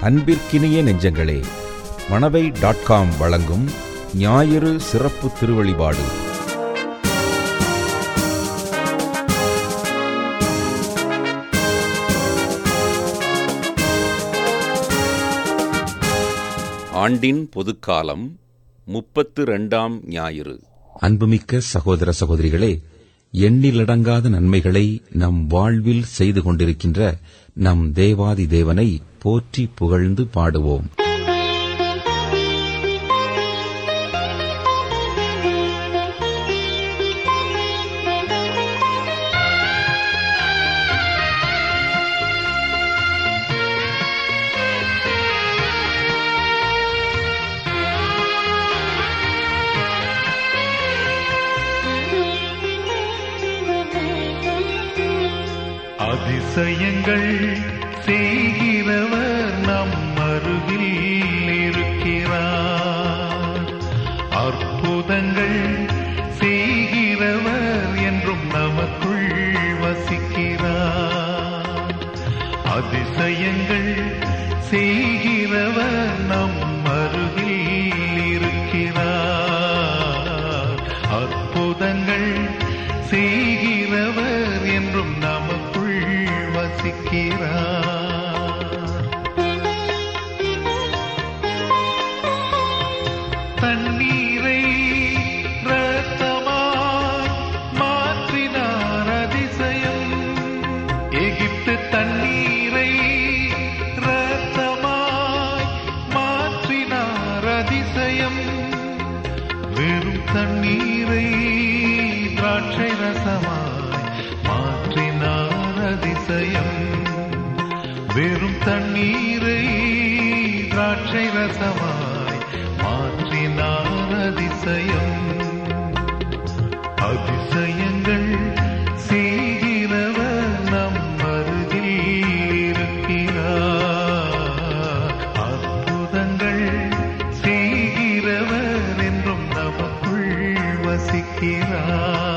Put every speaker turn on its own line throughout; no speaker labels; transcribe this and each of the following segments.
அன்பிற்கினிய நெஞ்சங்களே Manavai dot com வழங்கும் ஞாயிறு சிறப்பு திருவழிபாடு ஆண்டின் பொதுக்காலம் முப்பத்து ரெண்டாம் ஞாயிறு
அன்புமிக்க சகோதர சகோதரிகளே எண்ணிலடங்காத நன்மைகளை நம் வாழ்வில் செய்து கொண்டிருக்கின்ற நம் தேவாதி தேவனை போற்றி புகழ்ந்து பாடுவோம்
அதிசயங்கள் செய்கிறவர் நம் அருகில் இருக்கிறார் அற்புதங்கள் செய்கிறவர் என்றும் நமக்குள் வசிக்கிறார் அதிசயங்கள் செய்கிறவர் நம் அருகில் இருக்கிறார் அற்புதங்கள் செய்கிறவர் என்றும் நமக்குள் வசிக்கிறார் தண்ணீரை ரத்தமாய் மாற்றினார் அதிசயம் எகிப்து தண்ணீரை ரத்தமாய் மாற்றினார் அதிசயம் வெறும் தண்ணீரை திராட்சை ரசமாய் மாற்றினார் அதிசயம் வெறும் தண்ணீரை திராட்சை ரசமாய் மாற்றினார் அதிசயம் அதிசயங்கள் செய்கிறவர் நம் அருகில் இருக்கிறார் அற்புதங்கள் செய்கிறவர் என்றும் நமக்குள் வசிக்கிறார்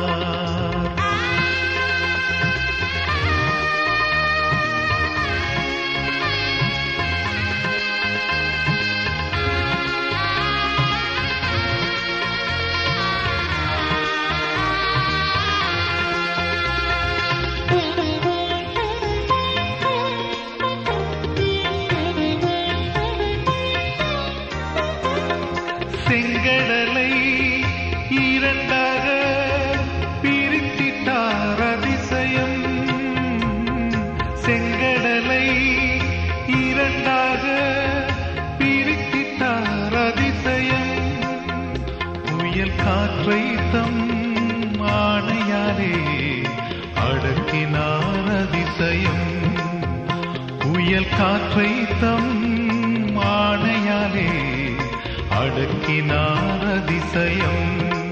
செங்கடலை இரண்டாக பிரித்திட்டார் அதிசயம் செங்கடலை இரண்டாக பிரித்திட்டார் அதிசயம் புயல் காற்றை தம் ஆணையாரே அடக்கினார் அதிசயம் புயல் காற்றை தம் ஆணையாலே அடக்கினார் அதிசயம்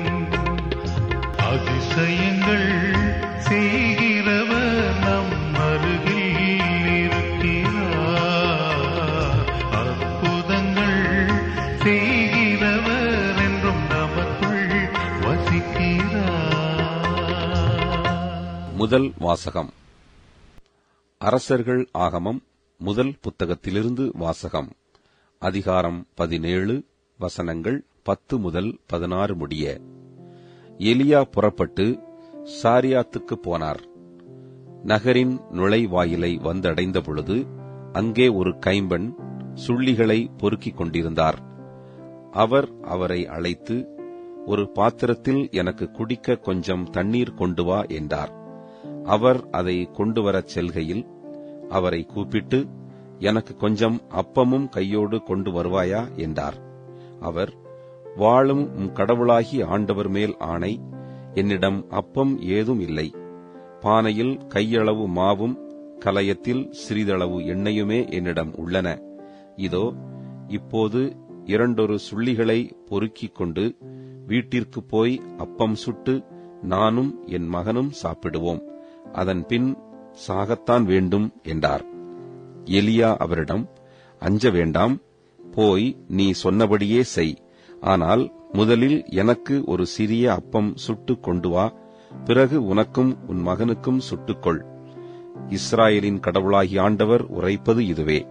அதிசயங்கள் செய்கிறவர் நம் அருகில் இருக்கிறார் அற்புதங்கள் செய்கிறவர் என்றும் நமக்குள் வசிக்கிறார்
முதல் வாசகம் அரசர்கள் ஆகமம் முதல் புத்தகத்திலிருந்து வாசகம் அதிகாரம் பதினேழு வசனங்கள் பத்து முதல் பதினாறு முடிய எலியா புறப்பட்டு சாரியாத்துக்கு போனார் நகரின் நுழைவாயிலை வந்தடைந்த பொழுது அங்கே ஒரு கைம்பெண் சுள்ளிகளை பொறுக்கிக் கொண்டிருந்தார் அவர் அவரை அழைத்து ஒரு பாத்திரத்தில் எனக்கு குடிக்க கொஞ்சம் தண்ணீர் கொண்டு வா என்றார் அவர் அதை கொண்டு வரச் செல்கையில் அவரை கூப்பிட்டு எனக்கு கொஞ்சம் அப்பமும் கையோடு கொண்டு வருவாயா என்றார் அவர் வாழும் உம் கடவுளாகி ஆண்டவர் மேல் ஆணை என்னிடம் அப்பம் ஏதும் இல்லை பானையில் கையளவு மாவும் கலயத்தில் சிறிதளவு எண்ணெயுமே என்னிடம் உள்ளன இதோ இப்போது இரண்டொரு சுள்ளிகளை பொறுக்கிக் கொண்டு வீட்டிற்கு போய் அப்பம் சுட்டு நானும் என் மகனும் சாப்பிடுவோம் அதன் பின் சாகத்தான் வேண்டும் என்றார் எலியா அவரிடம் அஞ்ச வேண்டாம் போய் நீ சொன்னபடியே செய் ஆனால் முதலில் எனக்கு ஒரு சிறிய அப்பம் சுட்டுக் கொண்டு வா பிறகு உனக்கும் உன் மகனுக்கும் சுட்டுக்கொள் இஸ்ராயேலின் கடவுளாகி ஆண்டவர் உரைப்பது இதுவே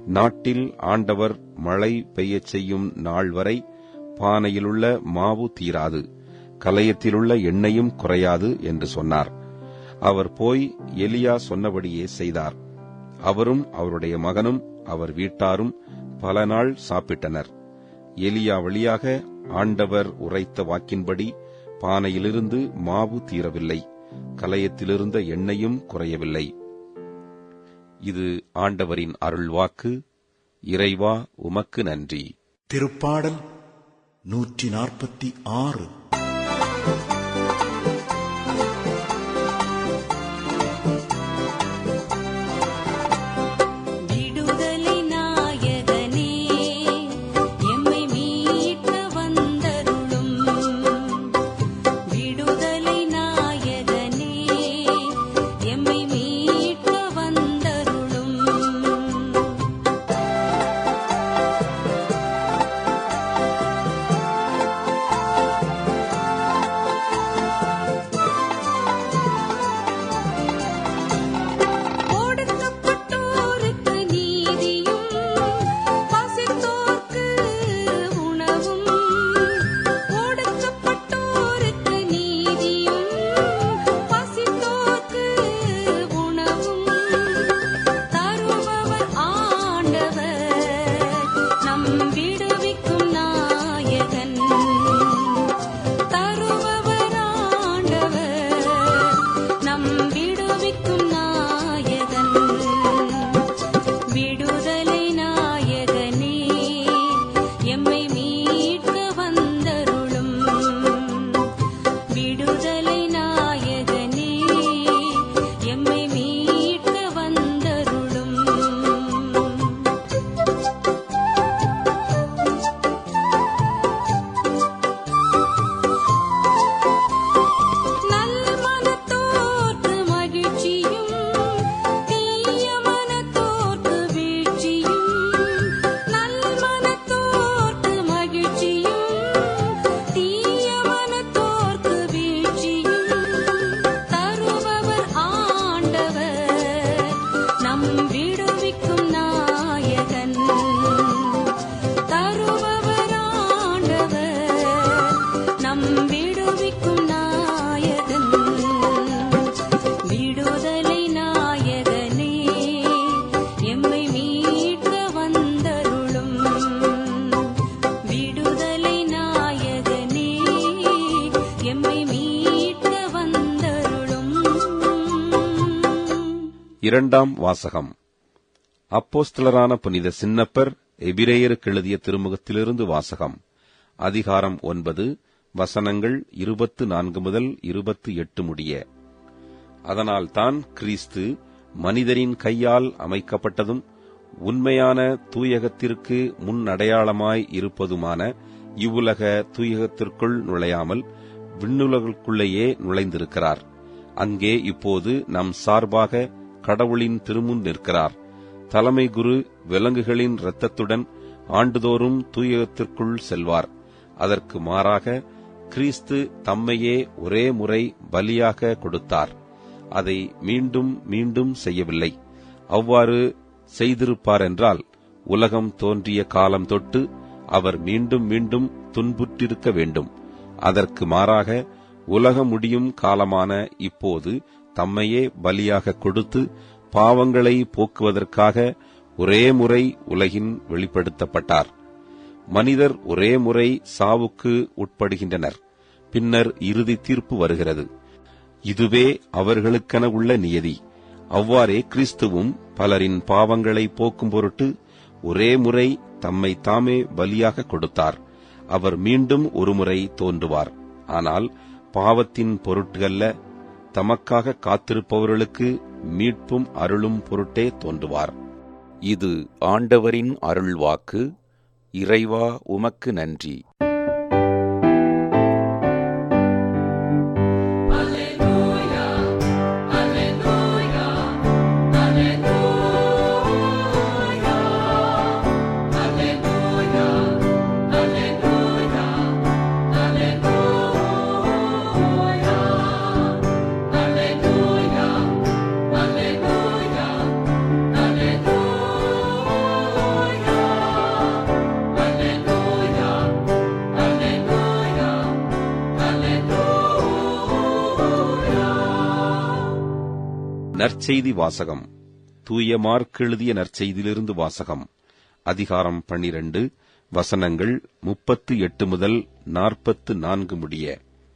நாட்டில் ஆண்டவர் மழை பெய்யச் செய்யும் நாள் வரை பானையிலுள்ள மாவு தீராது கலயத்திலுள்ள எண்ணெயும் குறையாது என்று சொன்னார் அவர் போய் எலியா சொன்னபடியே செய்தார் அவரும் அவருடைய மகனும் அவர் வீட்டாரும் பல நாள் சாப்பிட்டனர் எலியா வழியாக ஆண்டவர் உரைத்த வாக்கின்படி பானையிலிருந்து மாவு தீரவில்லை கலயத்திலிருந்த எண்ணெயும் குறையவில்லை இது ஆண்டவரின் அருள்வாக்கு இறைவா உமக்கு நன்றி
திருப்பாடல் நூற்றி நாற்பத்தி ஆறு
விடுதலை நாயகனே எம்மை மீட்க வந்தருளும் விடுதலை நாயகனே எம்மை மீட்க வந்தருளும் ஒடுக்கப்பட்டோருக்கு நீதியும் பசித்தோர்க்கு உணவும் ஒடுக்கப்பட்டோருக்கு நீதியும் பசித்தோர்க்கு உணவும் தருபவர் ஆண்டவர் நம் விடுவிக்கும் நாயகன் தருபவர் ஆண்டவர் நம் விடுவிக்கும் நாயகன் விடுதலை நாயகனே எம்மை மீட்க வந்தருளும் விடுதலை நாயகனே எம்மை மீட்க வந்தருளும் நல் மனத்தோர்க்கு மகிழ்ச்சியும் தீய மனத்தோர்க்கு வீழ்ச்சியும் நல் மனத்தோர்க்கு மகிழ்ச்சியும் தீய மனத்தோர்க்கு வீழ்ச்சியும் தருபவர் ஆண்டவர் நம் விடுவிக்கும் நாயகன் தருபவர் ஆண்டவர் நம் விடுவிக்கும் நாயகன் விடுதலை நாயகனே எம்மை மீட்க வந்தருளும் விடுதலை நாயகனே எம்மை மீட்க வந்தருளும்
இரண்டாம் வாசகம் அப்போஸ்தலரான புனித சின்னப்பர் எபிரேயருக்கு எழுதிய திருமுகத்திலிருந்து வாசகம் அதிகாரம் ஒன்பது வசனங்கள் இருபத்து நான்கு முதல் இருபத்து எட்டு முடிய அதனால்தான் கிறிஸ்து மனிதரின் கையால் அமைக்கப்பட்டதும் உண்மையான தூயகத்திற்கு முன்னடையாளமாய் இருப்பதுமான இவ்வுலக தூயகத்திற்குள் நுழையாமல் விண்ணுலகுக்குள்ளேயே நுழைந்திருக்கிறார் அங்கே இப்போது நம் சார்பாக கடவுளின் திருமுன் நிற்கிறார் தலைமை குரு விலங்குகளின் இரத்தத்துடன் ஆண்டுதோறும் தூயகத்திற்குள் செல்வார் அதற்கு மாறாக கிறிஸ்து தம்மையே ஒரே முறை பலியாக கொடுத்தார் அதை மீண்டும் மீண்டும் செய்யவில்லை அவ்வாறு செய்திருப்பார் என்றால் உலகம் தோன்றிய காலம் தொட்டு அவர் மீண்டும் மீண்டும் துன்புற்றிருக்க வேண்டும் அதற்கு மாறாக உலகம் முடியும் காலமான இப்போது தம்மையே பலியாக கொடுத்து பாவங்களை போக்குவதற்காக ஒரே முறை உலகின் வெளிப்படுத்தப்பட்டார் மனிதர் ஒரே முறை சாவுக்கு உட்படுகின்றனர் பின்னர் இறுதி தீர்ப்பு வருகிறது இதுவே அவர்களுக்கென உள்ள நியதி அவ்வாறே கிறிஸ்துவும் பலரின் பாவங்களை போக்கும் பொருட்டு ஒரே முறை தம்மை தாமே பலியாக கொடுத்தார் அவர் மீண்டும் ஒருமுறை தோன்றுவார் ஆனால் பாவத்தின் பொருட்டல்ல தமக்காக காத்திருப்பவர்களுக்கு மீட்பும் அருளும் பொருட்டே தோன்றுவார் இது ஆண்டவரின் அருள்வாக்கு இறைவா உமக்கு நன்றி
Alleluia, alleluia, alleluia.
நற்செய்தி வாசகம் தூய மார்க் எழுதிய நற்செய்தியிலிருந்து வாசகம் அதிகாரம் பன்னிரண்டு வசனங்கள் முப்பத்து எட்டு முதல் நாற்பத்து நான்கு முடிய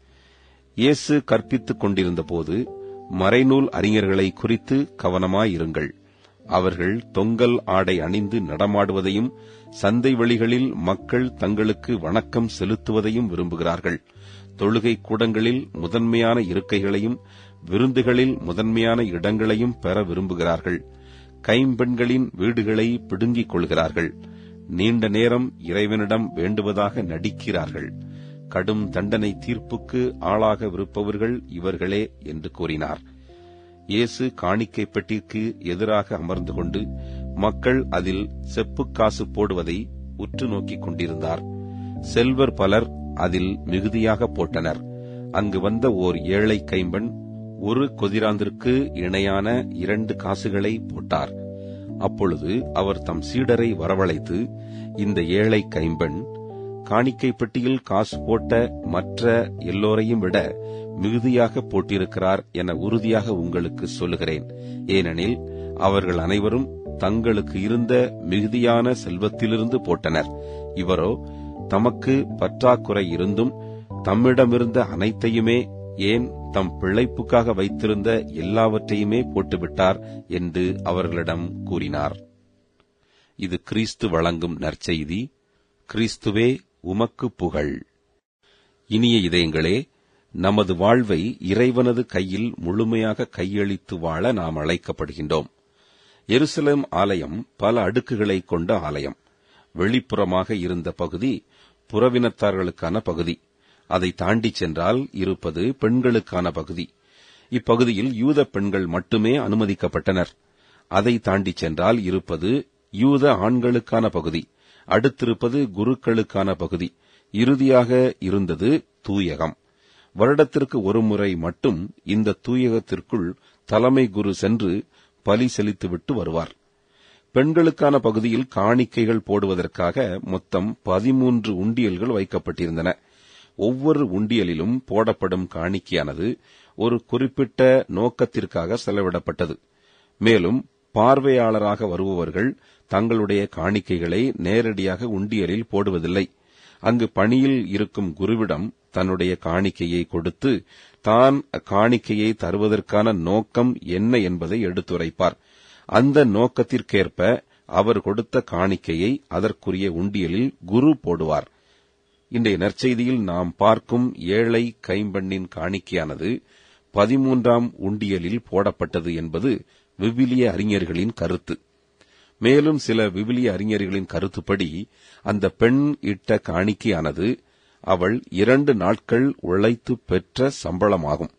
இயேசு கற்பித்துக் கொண்டிருந்தபோது மறைநூல் அறிஞர்களை குறித்து கவனமாயிருங்கள் அவர்கள் தொங்கல் ஆடை அணிந்து நடமாடுவதையும் சந்தை வெளிகளில் மக்கள் தங்களுக்கு வணக்கம் செலுத்துவதையும் விரும்புகிறார்கள் தொழுகை கூடங்களில் முதன்மையான இருக்கைகளையும் விருந்துகளில் முதன்மையான இடங்களையும் பெற விரும்புகிறார்கள் கைம்பெண்களின் வீடுகளை பிடுங்கிக் கொள்கிறார்கள் நீண்ட நேரம் இறைவனிடம் வேண்டுவதாக நடிக்கிறார்கள் கடும் தண்டனை தீர்ப்புக்கு ஆளாகவிருப்பவர்கள் இவர்களே என்று கூறினார் இயேசு காணிக்கை பெட்டிக்கு எதிராக அமர்ந்து கொண்டு மக்கள் அதில் செப்புக் காசு போடுவதை உற்று நோக்கிக் கொண்டிருந்தார் செல்வர் பலர் அதில் மிகுதியாக போட்டனர் அங்கு வந்த ஓர் ஏழை கைம்பெண் ஒரு கொதிராந்திற்கு இணையான இரண்டு காசுகளை போட்டார் அப்பொழுது அவர் தம் சீடரை வரவழைத்து இந்த ஏழை கைம்பெண் காணிக்கை பெட்டியில் காசு போட்ட மற்ற எல்லோரையும் விட மிகுதியாக போட்டிருக்கிறார் என உறுதியாக உங்களுக்கு சொல்லுகிறேன் ஏனெனில் அவர்கள் அனைவரும் தங்களுக்கு இருந்த மிகுதியான செல்வத்திலிருந்து போட்டனர் இவரோ தமக்கு பற்றாக்குறை இருந்தும் தம்மிடமிருந்த அனைத்தையுமே ஏன் தம் பிழைப்புக்காக வைத்திருந்த எல்லாவற்றையுமே போட்டுவிட்டார் என்று அவர்களிடம் கூறினார் இது கிறிஸ்து வழங்கும் நற்செய்தி கிறிஸ்துவே உமக்கு புகழ் இனிய இதயங்களே நமது வாழ்வை இறைவனது கையில் முழுமையாக கையளித்து வாழ நாம் அழைக்கப்படுகின்றோம் எருசலேம் ஆலயம் பல அடுக்குகளை கொண்ட ஆலயம் வெளிப்புறமாக இருந்த பகுதி புறவினத்தார்களுக்கான பகுதி அதை தாண்டி சென்றால் இருப்பது பெண்களுக்கான பகுதி இப்பகுதியில் யூத பெண்கள் மட்டுமே அனுமதிக்கப்பட்டனர் அதை தாண்டி சென்றால் இருப்பது யூத ஆண்களுக்கான பகுதி அடுத்திருப்பது குருக்களுக்கான பகுதி இறுதியாக இருந்தது தூயகம் வருடத்திற்கு ஒருமுறை மட்டும் இந்த தூயகத்திற்குள் தலைமை குரு சென்று பலி செலுத்திவிட்டு வருவார் பெண்களுக்கான பகுதியில் காணிக்கைகள் போடுவதற்காக மொத்தம் பதிமூன்று உண்டியல்கள் வைக்கப்பட்டிருந்தன ஒவ்வொரு உண்டியலிலும் போடப்படும் காணிக்கையானது ஒரு குறிப்பிட்ட நோக்கத்திற்காக செலவிடப்பட்டது மேலும் பார்வையாளராக வருபவர்கள் தங்களுடைய காணிக்கைகளை நேரடியாக உண்டியலில் போடுவதில்லை அங்கு பணியில் இருக்கும் குருவிடம் தன்னுடைய காணிக்கையை கொடுத்து தான் காணிக்கையை தருவதற்கான நோக்கம் என்ன என்பதை எடுத்துரைப்பார் அந்த நோக்கத்திற்கேற்ப அவர் கொடுத்த காணிக்கையை அதற்குரிய உண்டியலில் குரு போடுவார் இன்றைய நற்செய்தியில் நாம் பார்க்கும் ஏழை கைம்பெண்ணின் காணிக்கையானது பதிமூன்றாம் உண்டியலில் போடப்பட்டது என்பது விவிலிய அறிஞர்களின் கருத்து மேலும் சில விவிலிய அறிஞர்களின் கருத்துப்படி அந்த பெண் இட்ட காணிக்கையானது அவள் இரண்டு நாட்கள் உழைத்து பெற்ற சம்பளமாகும்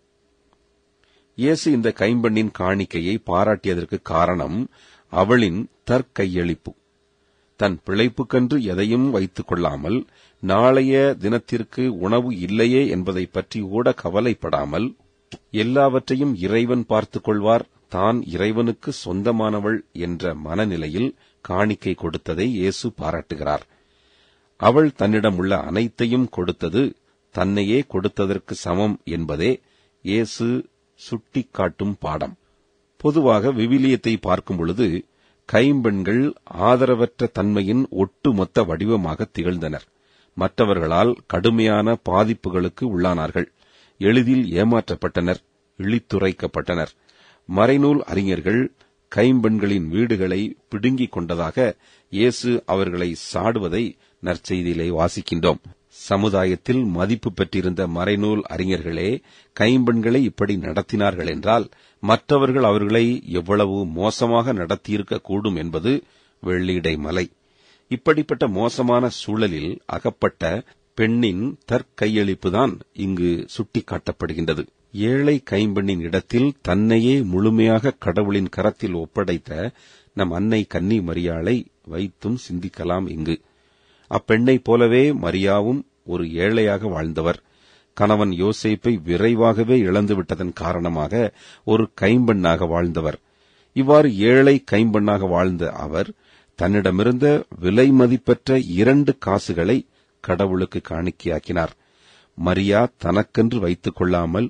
இயேசு இந்த கைம்பெண்ணின் காணிக்கையை பாராட்டியதற்கு காரணம் அவளின் தற்கையளிப்பு தன் பிழைப்புக்கென்று எதையும் வைத்துக் கொள்ளாமல் நாளைய தினத்திற்கு உணவு இல்லையே என்பதை பற்றி கூட கவலைப்படாமல் எல்லாவற்றையும் இறைவன் பார்த்துக் கொள்வார் தான் இறைவனுக்கு சொந்தமானவள் என்ற மனநிலையில் காணிக்கை கொடுத்ததை இயேசு பாராட்டுகிறார் அவள் தன்னிடம் உள்ள அனைத்தையும் கொடுத்தது தன்னையே கொடுத்ததற்கு சமம் என்பதே இயேசு சுட்டிக்காட்டும் பாடம் பொதுவாக விவிலியத்தை பார்க்கும் பொழுது கைம்பெண்கள் ஆதரவற்ற தன்மையின் ஒட்டுமொத்த வடிவமாக திகழ்ந்தனர் மற்றவர்களால் கடுமையான பாதிப்புகளுக்கு உள்ளானார்கள் எளிதில் ஏமாற்றப்பட்டனர் இழித்துரைக்கப்பட்டனர் மறைநூல் அறிஞர்கள் கைம்பெண்களின் வீடுகளை பிடுங்கிக் கொண்டதாக இயேசு அவர்களை சாடுவதை நற்செய்தியிலே வாசிக்கின்றோம் சமுதாயத்தில் மதிப்பு பெற்றிருந்த மறைநூல் அறிஞர்களே கைம்பெண்களை இப்படி நடத்தினார்கள் என்றால் மற்றவர்கள் அவர்களை எவ்வளவு மோசமாக நடத்தியிருக்க கூடும் என்பது வெள்ளிடை மலை இப்படிப்பட்ட மோசமான சூழலில் அகப்பட்ட பெண்ணின் தற்கையளிப்புதான் இங்கு சுட்டிக்காட்டப்படுகின்றது ஏழை கைம்பெண்ணின் இடத்தில் தன்னையே முழுமையாக கடவுளின் கரத்தில் ஒப்படைத்த நம் அன்னை கன்னி மரியாளை வைத்தும் சிந்திக்கலாம் இங்கு அப்பெண்ணைப் போலவே மரியாவும் ஒரு ஏழையாக வாழ்ந்தவர் கணவன் யோசேப்பை விரைவாகவே இழந்துவிட்டதன் காரணமாக ஒரு கைம்பெண்ணாக வாழ்ந்தவர் இவ்வாறு ஏழை கைம்பெண்ணாக வாழ்ந்த அவர் தன்னிடமிருந்த விலை மதிப்பற்ற இரண்டு காசுகளை கடவுளுக்கு காணிக்கையாக்கினார் மரியா தனக்கென்று வைத்துக் கொள்ளாமல்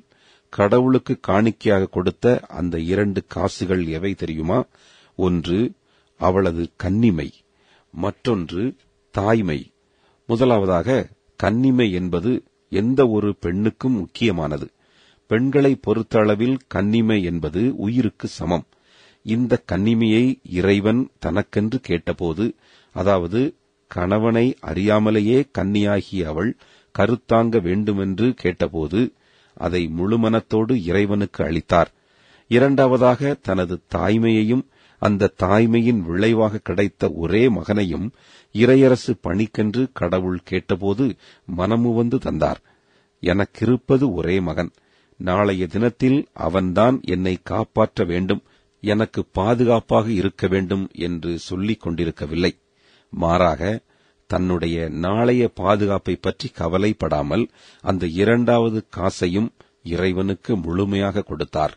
கடவுளுக்கு காணிக்கையாக கொடுத்த அந்த இரண்டு காசுகள் எவை தெரியுமா ஒன்று அவளது கன்னிமை மற்றொன்று தாய்மை முதலாவதாக கன்னிமை என்பது எந்த ஒரு பெண்ணுக்கும் முக்கியமானது பெண்களை பொறுத்தளவில் கன்னிமை என்பது உயிருக்கு சமம் இந்த கன்னிமையை இறைவன் தனக்கென்று கேட்டபோது அதாவது கணவனை அறியாமலேயே கன்னியாகிய அவள் கருத்தாங்க வேண்டுமென்று கேட்டபோது அதை முழுமனத்தோடு இறைவனுக்கு அளித்தார் இரண்டாவதாக தனது தாய்மையையும் அந்த தாய்மையின் விளைவாக கிடைத்த ஒரே மகனையும் இறையரசு பணிக்கென்று கடவுள் கேட்டபோது மனமுவந்து தந்தார் எனக்கிருப்பது ஒரே மகன் நாளைய தினத்தில் அவன்தான் என்னை காப்பாற்ற வேண்டும் எனக்கு பாதுகாப்பாக இருக்க வேண்டும் என்று சொல்லிக் கொண்டிருக்கவில்லை மாறாக தன்னுடைய நாளைய பாதுகாப்பை பற்றி கவலைப்படாமல் அந்த இரண்டாவது காசையும் இறைவனுக்கு முழுமையாக கொடுத்தார்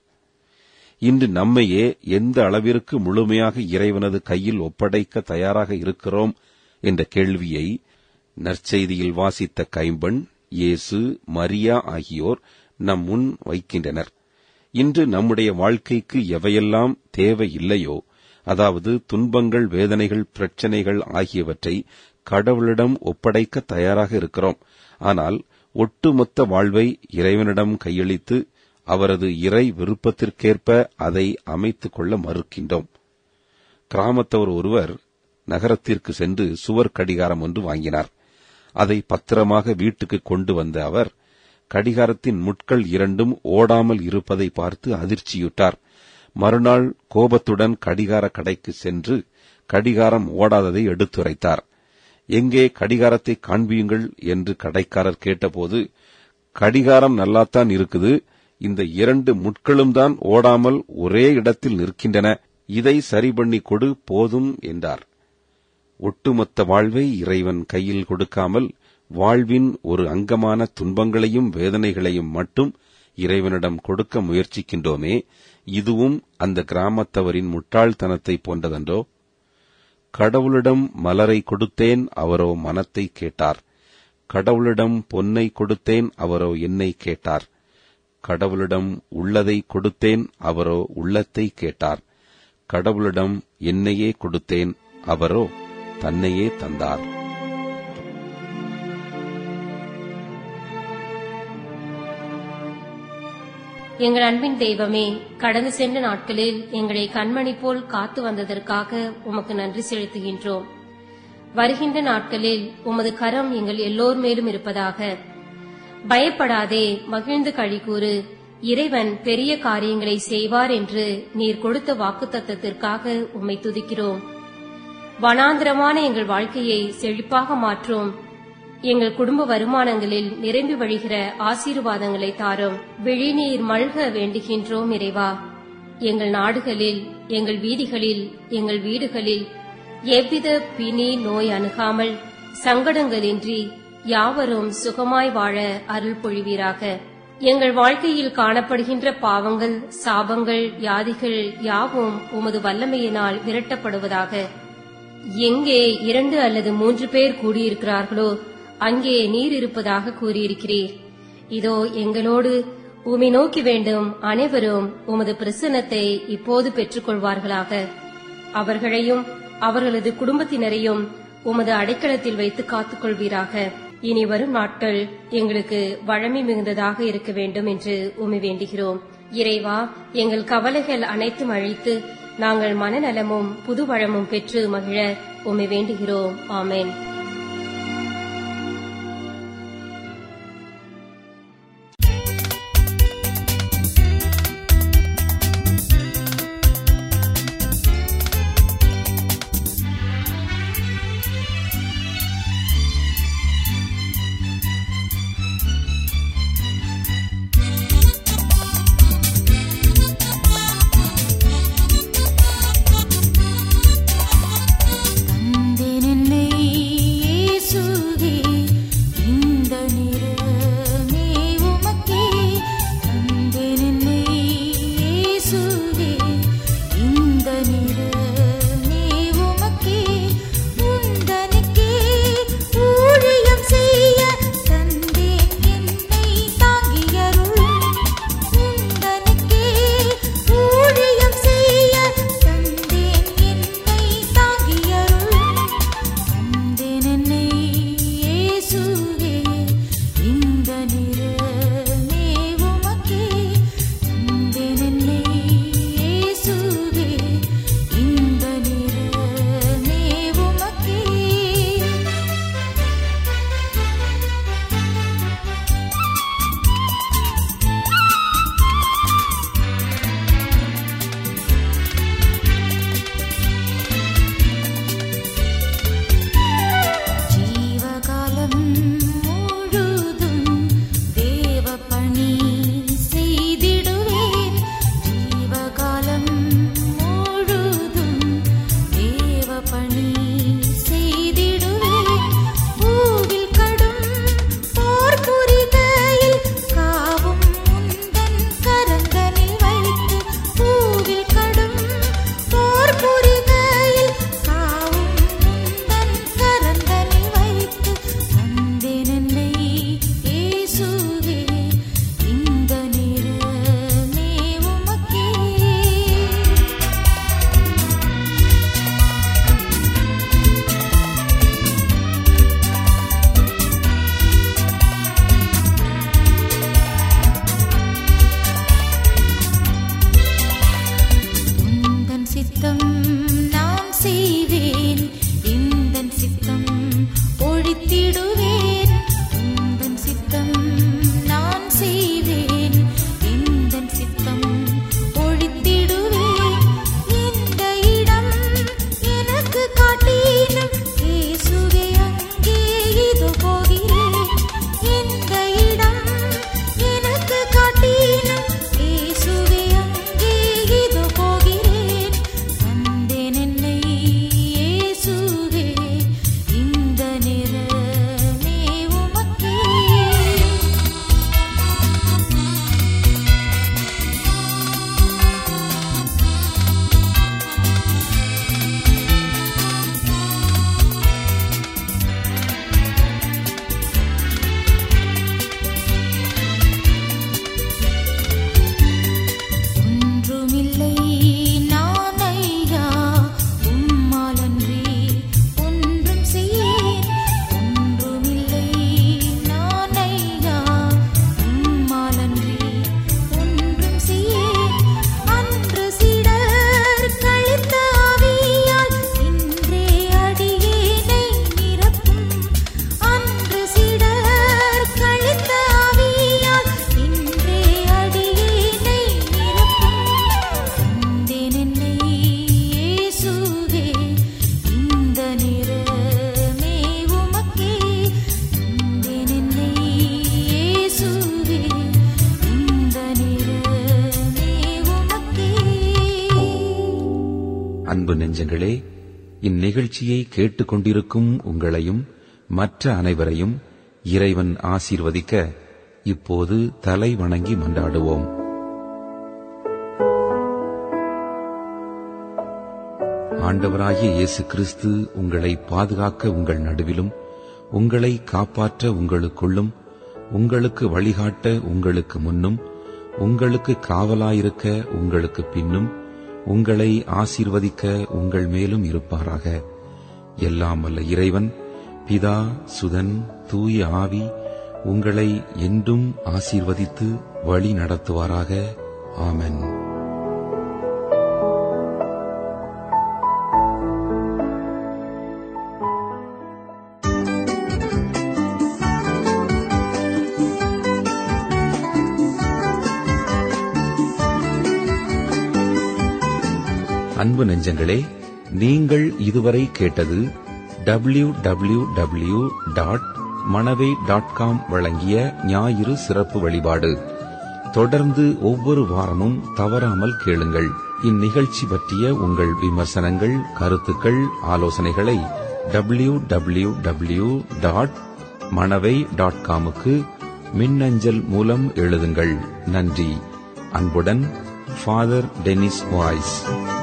இன்று நம்மையே எந்த அளவிற்கு முழுமையாக இறைவனது கையில் ஒப்படைக்க தயாராக இருக்கிறோம் என்ற கேள்வியை நற்செய்தியில் வாசித்த கைம்பெண் இயேசு மரியா ஆகியோர் நம் முன் வைக்கின்றனர் இன்று நம்முடைய வாழ்க்கைக்கு எவையெல்லாம் தேவை இல்லையோ அதாவது துன்பங்கள் வேதனைகள் பிரச்சனைகள் ஆகியவற்றை கடவுளிடம் ஒப்படைக்க தயாராக இருக்கிறோம் ஆனால் ஒட்டுமொத்த வாழ்வை இறைவனிடம் கையளித்து அவரது இறை விருப்பத்திற்கேற்ப அதை அமைத்துக் கொள்ள மறுக்கின்றோம் கிராமத்தவர் ஒருவர் நகரத்திற்கு சென்று சுவர் கடிகாரம் ஒன்று வாங்கினார் அதை பத்திரமாக வீட்டுக்கு கொண்டு வந்த அவர் கடிகாரத்தின் முட்கள் இரண்டும் ஓடாமல் இருப்பதை பார்த்து அதிர்ச்சியுற்றார் மறுநாள் கோபத்துடன் கடிகார கடைக்கு சென்று கடிகாரம் ஓடாததை எடுத்துரைத்தார் எங்கே கடிகாரத்தை காண்பியுங்கள் என்று கடைக்காரர் கேட்டபோது கடிகாரம் நல்லாத்தான் இருக்குது இந்த இரண்டு முட்களும் தான் ஓடாமல் ஒரே இடத்தில் நிற்கின்றன இதை சரி பண்ணி கொடு போதும் என்றார் ஒட்டுமொத்த வாழ்வை இறைவன் கையில் கொடுக்காமல் வாழ்வின் ஒரு அங்கமான துன்பங்களையும் வேதனைகளையும் மட்டும் இறைவனிடம் கொடுக்க முயற்சிக்கின்றோமே இதுவும் அந்த கிராமத்தவரின் முட்டாள்தனத்தை போன்றதன்றோ கடவுளிடம் மலரை கொடுத்தேன் அவரோ மனத்தை கேட்டார் கடவுளிடம் பொன்னை கொடுத்தேன் அவரோ என்னை கேட்டார் கடவுளிடம் உள்ளதை கொடுத்தேன் அவரோ உள்ளத்தை கேட்டார் கடவுளிடம் என்னையே கொடுத்தேன் அவரோ தன்னையே தந்தார்
எங்கள் அன்பின் தெய்வமே கடந்து சென்ற நாட்களில் எங்களை கண்மணி போல் காத்து வந்ததற்காக உமக்கு நன்றி செலுத்துகின்றோம் வருகின்ற நாட்களில் உமது கரம் எங்கள் எல்லோர் மேலும் இருப்பதாக பயப்படாதே மகிழ்ந்து கழிகூறு இறைவன் பெரிய காரியங்களை செய்வார் என்று நீர் கொடுத்த வாக்குத்தத்தத்திற்காக உம்மை துதிக்கிறோம் வனாந்திரமான எங்கள் வாழ்க்கையை செழிப்பாக மாற்றும் எங்கள் குடும்ப வருமானங்களில் நிரம்பி வழிகிற ஆசீர்வாதங்களை தாரும் விழிநீர் மல்க வேண்டுகின்றோம் இறைவா எங்கள் நாடுகளில் எங்கள் வீதிகளில் எங்கள் வீடுகளில் எவ்வித பிணி நோய் அணுகாமல் சங்கடங்களின்றி யாவரும் சுகமாய் வாழ அருள் பொழிவீராக எங்கள் வாழ்க்கையில் காணப்படுகின்ற பாவங்கள் சாபங்கள் வியாதிகள் யாவும் உமது வல்லமையினால் விரட்டப்படுவதாக எங்கே இரண்டு அல்லது மூன்று பேர் கூடியிருக்கிறார்களோ அங்கே நீர் இருப்பதாக கூறியிருக்கிறீர் இதோ எங்களோடு உமை நோக்கி வேண்டும் அனைவரும் உமது பிரசன்னத்தை இப்போது பெற்றுக்கொள்வார்களாக அவர்களையும் அவர்களது குடும்பத்தினரையும் உமது அடைக்கலத்தில் வைத்து காத்துக்கொள்வீராக இனி வரும் நாட்கள் எங்களுக்கு வழமை மிகுந்ததாக இருக்க வேண்டும் என்று உமை வேண்டுகிறோம் இறைவா எங்கள் கவலைகள் அனைத்தும் அழித்து நாங்கள் மனநலமும் புது வளமும் பெற்று மகிழ உமை வேண்டுகிறோம் ஆமென்
தந்தேன் என்னை
அன்பு நெஞ்சங்களே இந்நிகழ்ச்சியை கேட்டுக்கொண்டிருக்கும் உங்களையும் மற்ற அனைவரையும் இறைவன் ஆசீர்வதிக்க இப்போது தலை வணங்கி மன்றாடுவோம் ஆண்டவராகிய இயேசு கிறிஸ்து உங்களை பாதுகாக்க உங்கள் நடுவிலும் உங்களை காப்பாற்ற உங்களுக்குள்ளும் உங்களுக்கு வழிகாட்ட உங்களுக்கு முன்னும் உங்களுக்கு காவலாயிருக்க உங்களுக்கு பின்னும் உங்களை ஆசீர்வதிக்க உங்கள் மேலும் இருப்பாராக எல்லாம் வல்ல இறைவன் பிதா சுதன் தூய ஆவி உங்களை என்றும் ஆசீர்வதித்து வழி நடத்துவாராக ஆமென் அன்பு நெஞ்சங்களே நீங்கள் இதுவரை கேட்டது W W W dot Manavai dot com வழங்கிய ஞாயிறு சிறப்பு வழிபாடு தொடர்ந்து ஒவ்வொரு வாரமும் தவறாமல் கேளுங்கள் இந்நிகழ்ச்சி பற்றிய உங்கள் விமர்சனங்கள் கருத்துக்கள் ஆலோசனைகளை W W W dot Manavai dot காமுக்கு மின்னஞ்சல் மூலம் எழுதுங்கள் நன்றி அன்புடன் ஃபாதர் டெனிஸ் வாய்ஸ்